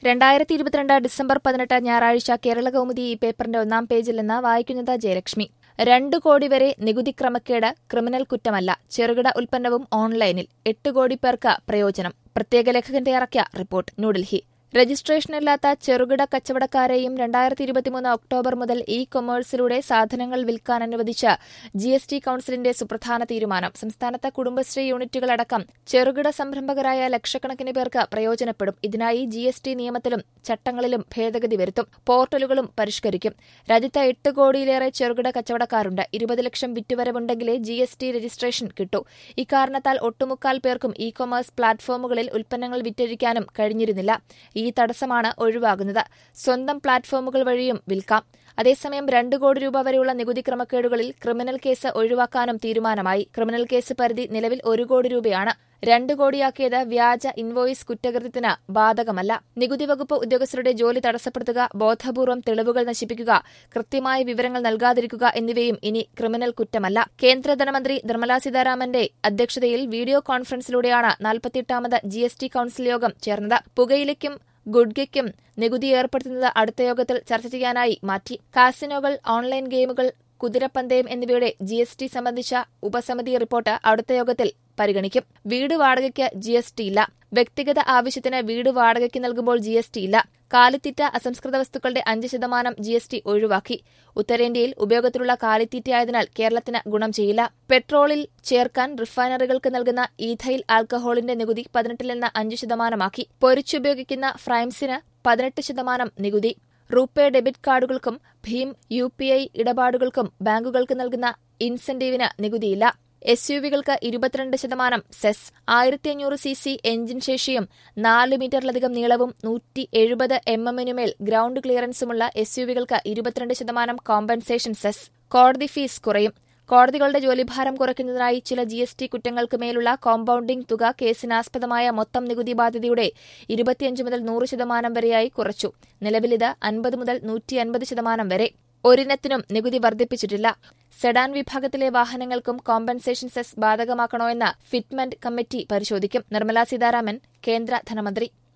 രണ്ടായിരത്തി ഇരുപത്തിരണ്ട് ഡിസംബർ പതിനെട്ട് ഞായറാഴ്ച കേരള കൗമുദി ഈ പേപ്പറിന്റെ ഒന്നാം പേജിൽ നിന്ന് വായിക്കുന്നത് ജയലക്ഷ്മി രണ്ടു കോടി വരെ നികുതി ക്രമക്കേട് ക്രിമിനൽ കുറ്റമല്ല ചെറുകിട ഉൽപ്പന്നവും ഓൺലൈനിൽ എട്ട് കോടി പേർക്ക് പ്രയോജനം പ്രത്യേക ലേഖകൻ തയ്യാറാക്കിയ റിപ്പോർട്ട് ന്യൂഡൽഹി രജിസ്ട്രേഷനില്ലാത്ത ചെറുകിട കച്ചവടക്കാരെയും രണ്ടായിരത്തി ഇരുപത്തിമൂന്ന് ഒക്ടോബർ മുതൽ ഇ കൊമേഴ്സിലൂടെ സാധനങ്ങൾ വിൽക്കാൻ അനുവദിച്ച ജി എസ് ടി കൌൺസിലിന്റെ സുപ്രധാന തീരുമാനം സംസ്ഥാനത്തെ കുടുംബശ്രീ യൂണിറ്റുകളടക്കം ചെറുകിട സംരംഭകരായ ലക്ഷക്കണക്കിന് പേർക്ക് പ്രയോജനപ്പെടും ഇതിനായി ജി എസ് ടി നിയമത്തിലും ചട്ടങ്ങളിലും ഭേദഗതി വരുത്തും പോർട്ടലുകളും പരിഷ്കരിക്കും രാജ്യത്ത് എട്ട് കോടിയിലേറെ ചെറുകിട കച്ചവടക്കാരുണ്ട് ഇരുപത് ലക്ഷം വിറ്റുവരവുണ്ടെങ്കിലേ ജി എസ് ടി രജിസ്ട്രേഷൻ കിട്ടൂ ഇക്കാരണത്താൽ ഒട്ടുമുക്കാൽ പേർക്കും ഇ കൊമേഴ്സ് പ്ലാറ്റ്ഫോമുകളിൽ ഉൽപ്പന്നങ്ങൾ വിറ്റഴിക്കാനും കഴിഞ്ഞിരുന്നില്ല ഈ തടസ്സമാണ് ഒഴിവാകുന്നത് സ്വന്തം പ്ലാറ്റ്ഫോമുകൾ വഴിയും വിൽക്കാം അതേസമയം രണ്ട് കോടി രൂപ വരെയുള്ള നികുതി ക്രമക്കേടുകളിൽ ക്രിമിനൽ കേസ് ഒഴിവാക്കാനും തീരുമാനമായി ക്രിമിനൽ കേസ് പരിധി നിലവിൽ ഒരു കോടി രൂപയാണ് രണ്ട് കോടിയാക്കിയത് വ്യാജ ഇൻവോയിസ് കുറ്റകൃത്യത്തിന് ബാധകമല്ല നികുതി വകുപ്പ് ഉദ്യോഗസ്ഥരുടെ ജോലി തടസ്സപ്പെടുത്തുക ബോധപൂർവം തെളിവുകൾ നശിപ്പിക്കുക കൃത്യമായ വിവരങ്ങൾ നൽകാതിരിക്കുക എന്നിവയും ഇനി ക്രിമിനൽ കുറ്റമല്ല കേന്ദ്ര ധനമന്ത്രി നിർമ്മലാ സീതാരാമന്റെ അധ്യക്ഷതയിൽ വീഡിയോ കോൺഫറൻസിലൂടെയാണ് നാൽപ്പത്തിയെട്ടാമത് ജി എസ് ടി കൌൺസിൽ യോഗം ചേർന്നത് പുകയിലയ്ക്കും ഗുഡ്ഗയ്ക്കും നികുതി ഏർപ്പെടുത്തുന്നത് അടുത്ത യോഗത്തിൽ ചർച്ച ചെയ്യാനായി മാറ്റി കാസിനോകൾ ഓൺലൈൻ ഗെയിമുകൾ കുതിരപ്പന്തയം എന്നിവയുടെ ജി എസ് ടി സംബന്ധിച്ച ഉപസമിതി റിപ്പോർട്ട് അടുത്ത യോഗത്തിൽ പരിഗണിക്കും വീട് വാടകയ്ക്ക് ജി എസ് ടി ഇല്ല വ്യക്തിഗത ആവശ്യത്തിന് വീട് വാടകയ്ക്ക് നൽകുമ്പോൾ ജി എസ് ടി ഇല്ല കാലിത്തീറ്റ അസംസ്കൃത വസ്തുക്കളുടെ അഞ്ച് ശതമാനം ജി എസ് ടി ഒഴിവാക്കി ഉത്തരേന്ത്യയിൽ ഉപയോഗത്തിലുള്ള കാലിത്തീറ്റയായതിനാൽ കേരളത്തിന് ഗുണം ചെയ്യില്ല പെട്രോളിൽ ചേർക്കാൻ റിഫൈനറികൾക്ക് നൽകുന്ന ഈഥൈൽ ആൽക്കഹോളിന്റെ നികുതി പതിനെട്ടിൽ നിന്ന് അഞ്ച് ശതമാനമാക്കി പൊരിച്ചുപയോഗിക്കുന്ന ഫ്രൈംസിന് പതിനെട്ട് ശതമാനം നികുതി റൂപേ ഡെബിറ്റ് കാർഡുകൾക്കും ഭീം യു പി ഐ ഇടപാടുകൾക്കും ബാങ്കുകൾക്ക് നൽകുന്ന ഇൻസെന്റീവിന് നികുതിയില്ല എസ് യു വികൾക്ക് ഇരുപത്തിരണ്ട് ശതമാനം സെസ് ആയിരത്തി അഞ്ഞൂറ് സി സി എഞ്ചിൻ ശേഷിയും നാല് മീറ്ററിലധികം നീളവും നൂറ്റി എഴുപത് എം എമ്മിനുമേൽ ഗ്രൌണ്ട് ക്ലിയറൻസുമുള്ള എസ് യു വികൾക്ക് ഇരുപത്തിരണ്ട് ശതമാനം കോമ്പൻസേഷൻ സെസ് കോടതി ഫീസ് കുറയും കോടതികളുടെ ജോലിഭാരം കുറയ്ക്കുന്നതിനായി ചില ജി എസ് ടി കുറ്റങ്ങൾക്ക് മേലുള്ള കോമ്പൌണ്ടിംഗ് തുക കേസിനാസ്പദമായ മൊത്തം നികുതി ബാധ്യതയുടെ ഇരുപത്തിയഞ്ച് മുതൽ നൂറ് ശതമാനം വരെയായി കുറച്ചു നിലവിലിത് അൻപത് മുതൽ നൂറ്റി അൻപത് ശതമാനം വരെ ഒരിനത്തിനും നികുതി വർദ്ധിപ്പിച്ചിട്ടില്ല സെഡാൻ വിഭാഗത്തിലെ വാഹനങ്ങൾക്കും കോമ്പൻസേഷൻ സെസ് ബാധകമാക്കണോ എന്ന് ഫിറ്റ്മെന്റ് കമ്മിറ്റി പരിശോധിക്കും നിർമ്മലാ സീതാരാമൻ കേന്ദ്ര ധനമന്ത്രി